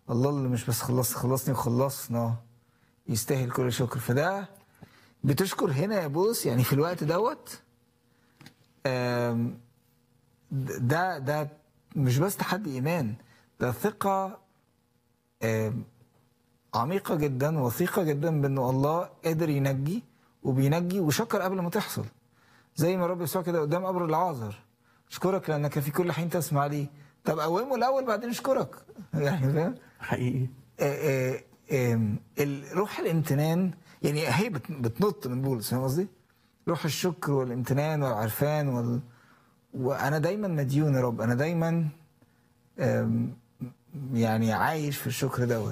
الله اللي مش بس خلص خلصني وخلصنا يستاهل كل شكر فده بتشكر هنا يا بولس يعني في الوقت دوت آم، ده ده مش بس تحدي ايمان ده ثقه آم، عميقه جدا وثيقه جدا بانه الله قادر ينجي وبينجي وشكر قبل ما تحصل زي ما الرب يسوع كده قدام قبر العازر اشكرك لانك في كل حين تسمع لي طب قومه الاول بعدين اشكرك يعني فاهم حقيقي آه، آه، آم، ال- روح الامتنان يعني هي بت- بتنط من بولس فاهم قصدي؟ روح الشكر والامتنان والعرفان وال... وانا دايما مديون يا رب انا دايما آم، يعني عايش في الشكر دوت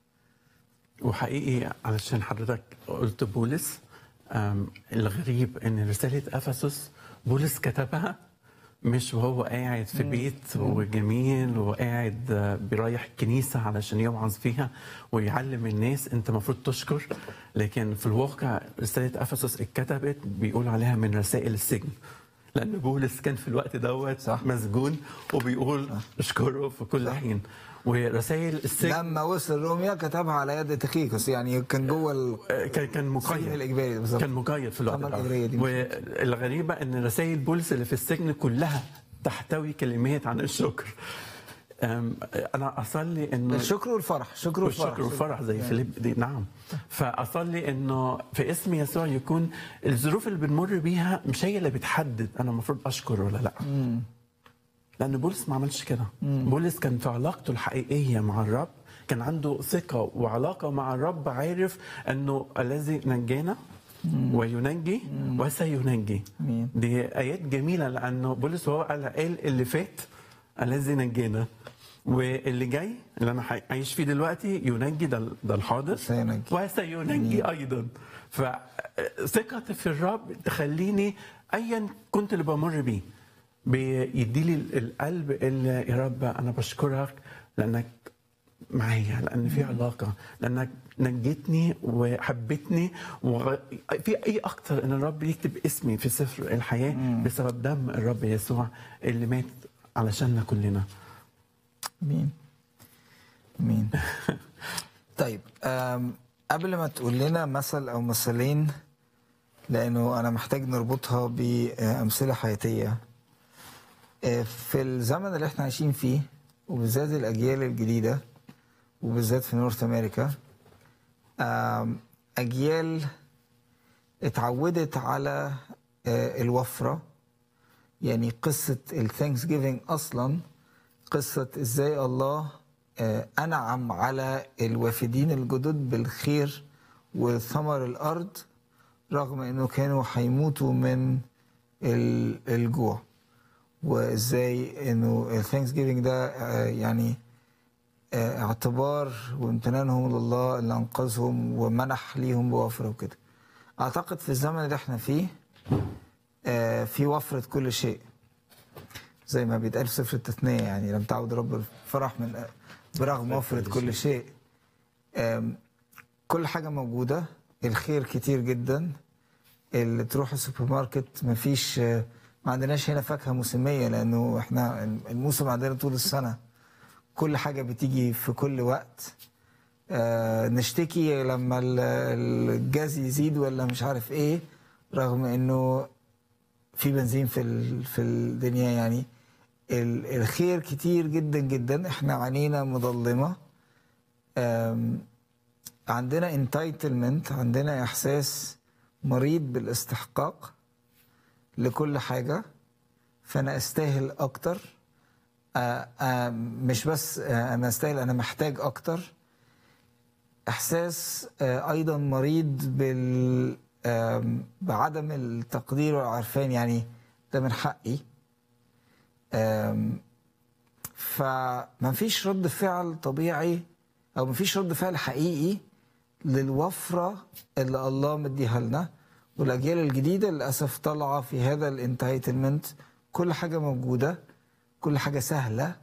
وحقيقي علشان حضرتك قلت بولس أم، الغريب ان رساله افسس بولس كتبها مش وهو قاعد في بيت وجميل وقاعد آه، بيريح الكنيسه علشان يوعظ فيها ويعلم الناس انت المفروض تشكر لكن في الواقع رساله افسس اتكتبت بيقول عليها من رسائل السجن لان بولس كان في الوقت دوت صح. مسجون وبيقول اشكره في كل حين ورسائل السجن لما وصل روميا كتبها على يد تخيكس يعني كان جوه ال- كان كان السجن مقيد الاجباري بالظبط كان مقيد في الوقت طبعاً ده الإجبارية دي مش- والغريبه ان رسائل بولس اللي في السجن كلها تحتوي كلمات عن الشكر أم، انا اصلي انه الشكر والفرح الشكر والفرح والشكر والفرح زي فيليب دي نعم فاصلي انه في اسم يسوع يكون الظروف اللي بنمر بيها مش هي اللي بتحدد انا المفروض اشكر ولا لا لان بولس ما عملش كده بولس كان في علاقته الحقيقيه مع الرب كان عنده ثقه وعلاقه مع الرب عارف انه الذي نجانا وينجي وسينجي آمين. دي ايات جميله لانه بولس هو قال قال اللي فات الذي نجانا واللي جاي اللي انا حي- عايش فيه دلوقتي ينجي ده ده الحاضر سينجي. وسينجي ايضا فثقتي في الرب تخليني ايا كنت اللي بمر بيه بيدي لي القلب اللي يا رب انا بشكرك لانك معايا لان في علاقه لانك نجيتني وحبيتني وغ... في اي اكتر ان الرب يكتب اسمي في سفر الحياه بسبب دم الرب يسوع اللي مات علشاننا كلنا مين مين طيب أم قبل ما تقول لنا مثل او مثلين لانه انا محتاج نربطها بامثله حياتيه آه، في الزمن اللي احنا عايشين فيه وبالذات الاجيال الجديده وبالذات في نورث امريكا آم، اجيال اتعودت على آه، الوفره يعني قصه الثانكس جيفنج اصلا قصه ازاي الله آه، انعم على الوافدين الجدد بالخير وثمر الارض رغم انه كانوا هيموتوا من ال- الجوع وازاي انه الثانكس جيفنج ده آه، يعني آه، اعتبار وامتنانهم لله اللي انقذهم ومنح ليهم بوفره وكده اعتقد في الزمن اللي احنا فيه آه، في وفره كل شيء زي ما بيتقال في سفر التثنيه يعني لم تعود رب الفرح من برغم وفره كل شيء آم، كل حاجه موجوده الخير كتير جدا اللي تروح السوبر ماركت مفيش آه، ما عندناش هنا فاكهه موسميه لانه احنا الموسم عندنا طول السنه كل حاجه بتيجي في كل وقت آه نشتكي لما ال- الجاز يزيد ولا مش عارف ايه رغم انه في بنزين في ال- في الدنيا يعني ال- الخير كتير جدا جدا احنا عينينا مظلمه آم، عندنا انتايتلمنت عندنا احساس مريض بالاستحقاق لكل حاجه فانا استاهل اكتر آه، آه، مش بس آه، انا استاهل انا محتاج اكتر احساس آه، ايضا مريض بال آم، بعدم التقدير والعرفان يعني ده من حقي آم، فما فيش رد فعل طبيعي او ما فيش رد فعل حقيقي للوفره اللي الله مديها لنا والاجيال الجديده للاسف طالعه في هذا الانتايتلمنت كل حاجه موجوده كل حاجه سهله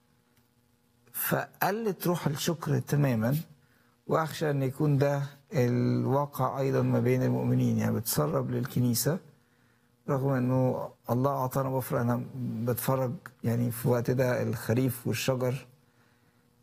فقلت روح الشكر تماما واخشى ان يكون ده الواقع ايضا ما بين المؤمنين يعني بتسرب للكنيسه رغم انه الله اعطانا وفره انا بتفرج يعني في وقت ده الخريف والشجر